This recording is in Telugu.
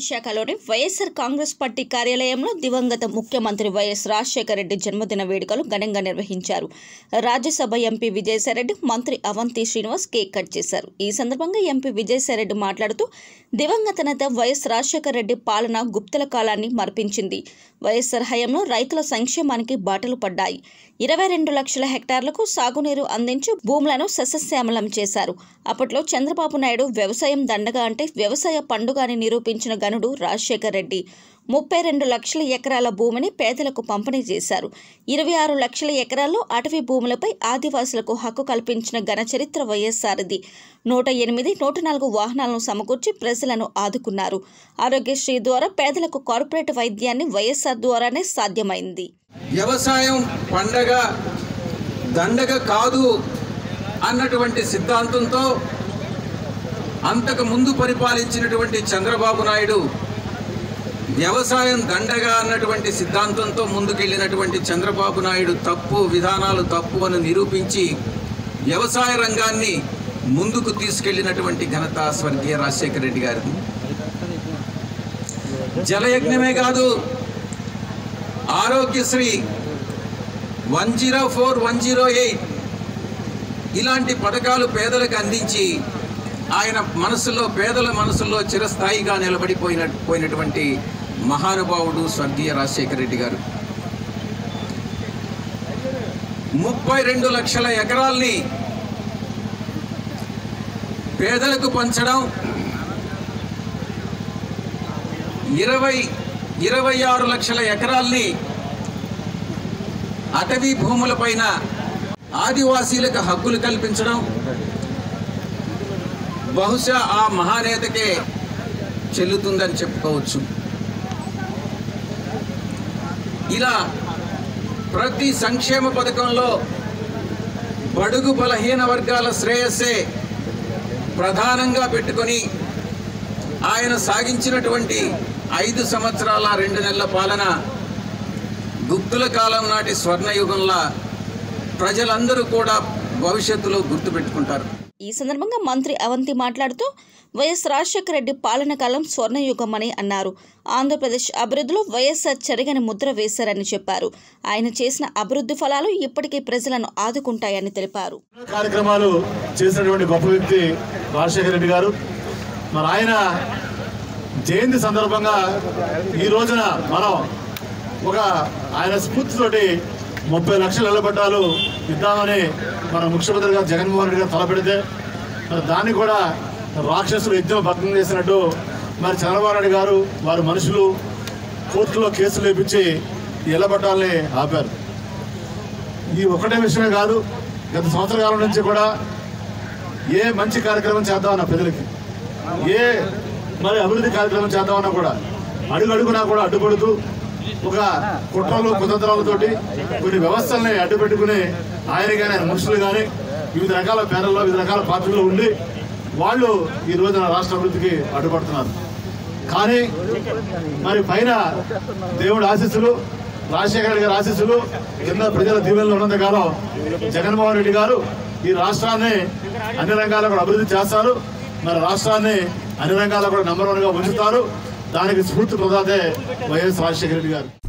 విశాఖలోని వైఎస్ఆర్ కాంగ్రెస్ పార్టీ కార్యాలయంలో దివంగత ముఖ్యమంత్రి వైఎస్ రాజశేఖర రెడ్డి జన్మదిన వేడుకలు ఘనంగా నిర్వహించారు రాజ్యసభ ఎంపీ విజయసాయిరెడ్డి మంత్రి అవంతి శ్రీనివాస్ కేక్ కట్ చేశారు ఈ సందర్భంగా ఎంపీ విజయసాయిరెడ్డి మాట్లాడుతూ దివంగత నేత వైఎస్ రాజశేఖర రెడ్డి పాలన గుప్తల కాలాన్ని మర్పించింది వైఎస్ఆర్ హయాంలో రైతుల సంక్షేమానికి బాటలు పడ్డాయి ఇరవై రెండు లక్షల హెక్టార్లకు సాగునీరు అందించి భూములను సస్యశ్యామలం చేశారు అప్పట్లో చంద్రబాబు నాయుడు వ్యవసాయం దండగా అంటే వ్యవసాయ పండుగ అని నిరూపించిన గనుడు రాజశేఖర్ రెడ్డి ముప్పై రెండు లక్షల ఎకరాల భూమిని పేదలకు పంపిణీ చేశారు ఇరవై ఆరు లక్షల ఎకరాల్లో అటవీ భూములపై ఆదివాసులకు హక్కు కల్పించిన ఘన చరిత్ర వైఎస్ఆర్ది నూట ఎనిమిది నూట నాలుగు వాహనాలను సమకూర్చి ప్రజలను ఆదుకున్నారు ఆరోగ్యశ్రీ ద్వారా పేదలకు కార్పొరేట్ వైద్యాన్ని వైఎస్ఆర్ ద్వారానే సాధ్యమైంది వ్యవసాయం పండగ దండగ కాదు అన్నటువంటి సిద్ధాంతంతో అంతకు ముందు పరిపాలించినటువంటి చంద్రబాబు నాయుడు వ్యవసాయం దండగా అన్నటువంటి సిద్ధాంతంతో ముందుకెళ్ళినటువంటి చంద్రబాబు నాయుడు తప్పు విధానాలు తప్పు అని నిరూపించి వ్యవసాయ రంగాన్ని ముందుకు తీసుకెళ్లినటువంటి ఘనత స్వర్గీయ రాజశేఖర రెడ్డి గారిది జలయజ్ఞమే కాదు Aarogyasri one zero four one zero eight ఇలాంటి పథకాలు పేదలకు అందించి ఆయన మనసులో పేదల మనసులో చిరస్థాయిగా నిలబడిపోయిన పోయినటువంటి మహానుభావుడు స్వర్గీయ రాజశేఖర రెడ్డి గారు ముప్పై రెండు లక్షల ఎకరాల్ని పేదలకు పంచడం ఇరవై ఇరవై ఆరు లక్షల ఎకరాల్ని అటవీ భూములపైన ఆదివాసీలకు హక్కులు కల్పించడం బహుశా ఆ మహానేతకే చెల్లుతుందని చెప్పుకోవచ్చు ఇలా ప్రతి సంక్షేమ పథకంలో బడుగు బలహీన వర్గాల శ్రేయస్సే ప్రధానంగా పెట్టుకొని ఆయన సాగించినటువంటి ఐదు సంవత్సరాల రెండు నెలల పాలన గుప్తుల కాలం నాటి స్వర్ణయుగంలా ప్రజలందరూ కూడా భవిష్యత్తులో గుర్తుపెట్టుకుంటారు ఈ సందర్భంగా మంత్రి అవంతి మాట్లాడుతూ వైఎస్ రాజశేఖర రెడ్డి పాలన కాలం స్వర్ణయుగమని అన్నారు ఆంధ్రప్రదేశ్ అభివృద్ధిలో వైఎస్ఆర్ చెరగని ముద్ర వేశారని చెప్పారు ఆయన చేసిన అభివృద్ధి ఫలాలు ఇప్పటికీ ప్రజలను ఆదుకుంటాయని తెలిపారు కార్యక్రమాలు చేసినటువంటి గొప్ప వ్యక్తి రాజశేఖర రెడ్డి గారు మరి ఆయన జయంతి సందర్భంగా ఈ రోజున మనం ఒక ఆయన స్ఫూర్తితోటి ముప్పై లక్షల ఇళ్ల పట్టాలు ఇద్దామని మన ముఖ్యమంత్రి గారు జగన్మోహన్ రెడ్డి గారు తలపెడితే మరి దాన్ని కూడా రాక్షసులు యజ్ఞం భగ్నం చేసినట్టు మరి చంద్రబాబు నాయుడు గారు వారి మనుషులు కోర్టులో కేసులు వేపించి ఈ ఇళ్ల పట్టాలని ఆపారు ఈ ఒకటే విషయమే కాదు గత సంవత్సర కాలం నుంచి కూడా ఏ మంచి కార్యక్రమం చేద్దామన్నా ప్రజలకి ఏ మరి అభివృద్ధి కార్యక్రమం చేద్దామన్నా కూడా అడుగు అడుగునా కూడా అడ్డుపడుతూ ఒక కుట్రలు కుతంత్రాలతోటి కొన్ని వ్యవస్థల్ని అడ్డుపెట్టుకుని ఆయన కానీ ఆయన మనుషులు కానీ వివిధ రకాల ప్యానల్లో వివిధ రకాల పార్టీల్లో ఉండి వాళ్ళు ఈ రోజున రాష్ట్ర అభివృద్ధికి అడ్డుపడుతున్నారు కానీ మరి పైన దేవుడి ఆశీస్సులు రాజశేఖర రెడ్డి గారి ఆశీస్సులు కింద ప్రజల దీవెనలు ఉన్నంత కాలం జగన్మోహన్ రెడ్డి గారు ఈ రాష్ట్రాన్ని అన్ని రంగాల్లో కూడా అభివృద్ధి చేస్తారు మరి రాష్ట్రాన్ని అన్ని రంగాల్లో కూడా నెంబర్ వన్ గా ఉంచుతారు దానికి స్ఫూర్తి ప్రదాతే వైఎస్ రాజశేఖర రెడ్డి గారు